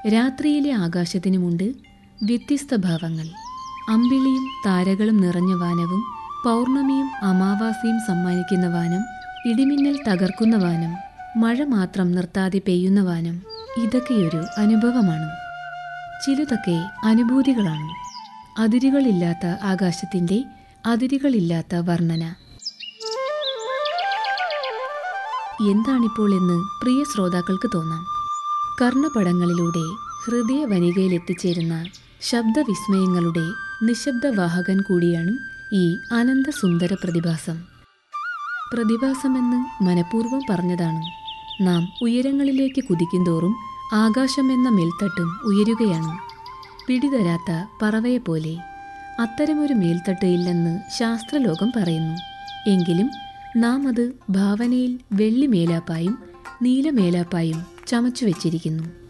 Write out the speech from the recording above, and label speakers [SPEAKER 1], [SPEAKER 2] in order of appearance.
[SPEAKER 1] രാത്രിയിലെ ആകാശത്തിനുമുണ്ട് വ്യത്യസ്ത ഭാവങ്ങൾ അമ്പിളിയും താരകളും നിറഞ്ഞ വാനവും പൗർണമിയും അമാവാസിയും സമ്മാനിക്കുന്ന വാനം ഇടിമിന്നൽ തകർക്കുന്ന വാനം മഴ മാത്രം നിർത്താതെ പെയ്യുന്ന വാനം ഇതൊക്കെയൊരു അനുഭവമാണ് ചിലതൊക്കെ അനുഭൂതികളാണ് അതിരുകളില്ലാത്ത ആകാശത്തിന്റെ അതിരുകളില്ലാത്ത വർണ്ണന എന്താണിപ്പോൾ എന്ന് പ്രിയ ശ്രോതാക്കൾക്ക് തോന്നാം കർണപടങ്ങളിലൂടെ ഹൃദയവനികയിൽ എത്തിച്ചേരുന്ന ശബ്ദവിസ്മയങ്ങളുടെ നിശബ്ദവാഹകൻ കൂടിയാണ് ഈ അനന്തസുന്ദര പ്രതിഭാസം പ്രതിഭാസമെന്ന് മനഃപൂർവ്വം പറഞ്ഞതാണ് നാം ഉയരങ്ങളിലേക്ക് കുതിക്കുന്തോറും ആകാശമെന്ന മേൽത്തട്ടും ഉയരുകയാണ് പിടിതരാത്ത പറവയെപ്പോലെ അത്തരമൊരു മേൽത്തട്ട് ഇല്ലെന്ന് ശാസ്ത്രലോകം പറയുന്നു എങ്കിലും നാം അത് ഭാവനയിൽ വെള്ളി മേലാപ്പായും നീലമേലാപ്പായും ചമച്ചു വെച്ചിരിക്കുന്നു